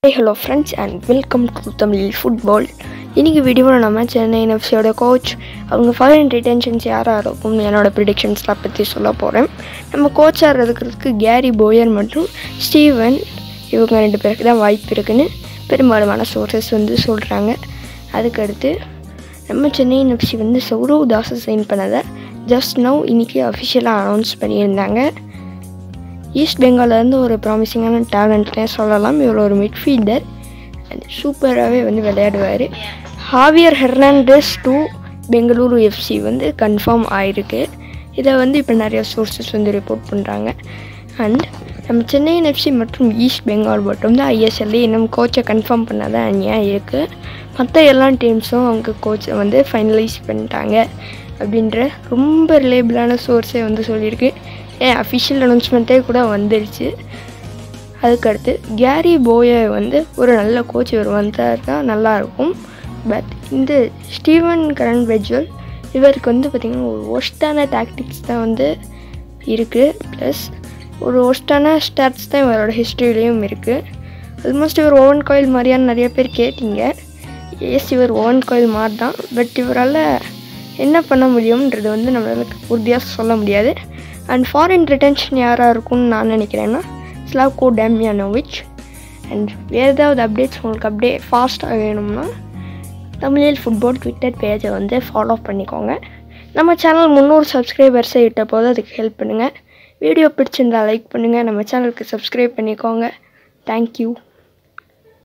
hello friends and welcome to Tamil football இன்றைக்கி வீடியோவில் நம்ம சென்னை என்எஃப்சியோட கோச் அவங்க ஃபாரின் ரிட்டென்ஷன்ஸ் யாராக இருக்கும் என்னோட ப்ரிடிக்ஷன்ஸ்லாம் பற்றி சொல்ல போகிறேன் நம்ம கோச்சாக இருக்கிறதுக்கு கேரி போயர் மற்றும் ஸ்டீவன் இவங்க ரெண்டு பேருக்கு தான் வாய்ப்பு இருக்குன்னு பெரும்பாலுமான சோர்சஸ் வந்து சொல்கிறாங்க அதுக்கடுத்து நம்ம சென்னை என்எஃப்சி வந்து சௌரவ் தாஸை சைன் பண்ணதை ஜஸ்ட் நவ் இன்றைக்கி அஃபிஷியலாக அனௌன்ஸ் பண்ணியிருந்தாங்க ஈஸ்ட் பெங்கால்லேருந்து ஒரு ப்ராமிசிங்கான டேலண்ட்னே சொல்லலாம் இவர் ஒரு மிட்ஃபீல்டர் சூப்பராகவே வந்து விளையாடுவார் Javier Hernandez to Bengaluru FC வந்து கன்ஃபார்ம் ஆயிருக்கு இதை வந்து இப்போ நிறைய சோர்சஸ் வந்து ரிப்போர்ட் பண்ணுறாங்க அண்ட் நம்ம சென்னை எஃப்சி மற்றும் ஈஸ்ட் பெங்கால் மட்டும் தான் ஐஎஸ்எல்லே இன்னும் கோச்சை கன்ஃபார்ம் பண்ணாதான் அநியாக இருக்குது மற்ற எல்லா டீம்ஸும் அவங்க கோச்சை வந்து ஃபைனலைஸ் பண்ணிட்டாங்க அப்படின்ற ரொம்ப ரிலேபிளான சோர்ஸே வந்து சொல்லியிருக்கு ஏன் அஃபிஷியல் அனௌன்ஸ்மெண்ட்டே கூட வந்துடுச்சு அதுக்கடுத்து கேரி போயை வந்து ஒரு நல்ல கோச் இவர் வந்தார் தான் நல்லாயிருக்கும் பட் இந்த ஸ்டீவன் கரண் பெஜ்வல் இவருக்கு வந்து பார்த்திங்கன்னா ஒரு ஒஸ்டான டாக்டிக்ஸ் தான் வந்து இருக்குது ப்ளஸ் ஒரு ஒஸ்டான ஸ்டாட்ஸ் தான் இவரோட ஹிஸ்ட்ரியிலையும் இருக்குது ஆல்மோஸ்ட் இவர் ஓவன் கோயில் மாதிரியான நிறைய பேர் கேட்டிங்க எஸ் இவர் ஓவன் கோயில் மாதிரி தான் பட் இவரால் என்ன பண்ண முடியும்ன்றது வந்து நம்மளால் உறுதியாக சொல்ல முடியாது அண்ட் ஃபாரின் ரிட்டன்ஷன் யாராக இருக்கும்னு நான் நினைக்கிறேன்னா ஸ்லாவ்கோ டேமியானோவிச் அண்ட் வேறு ஏதாவது அப்டேட்ஸ் உங்களுக்கு அப்படியே ஃபாஸ்ட்டாக வேணும்னா தமிழில் ஃபுட்பால் ட்விட்டர் பேஜை வந்து ஃபாலோ பண்ணிக்கோங்க நம்ம சேனல் முந்நூறு சப்ஸ்கிரைபர்ஸை இட்ட போது அதுக்கு ஹெல்ப் பண்ணுங்கள் வீடியோ பிடிச்சிருந்தா லைக் பண்ணுங்கள் நம்ம சேனலுக்கு சப்ஸ்கிரைப் பண்ணிக்கோங்க தேங்க்யூ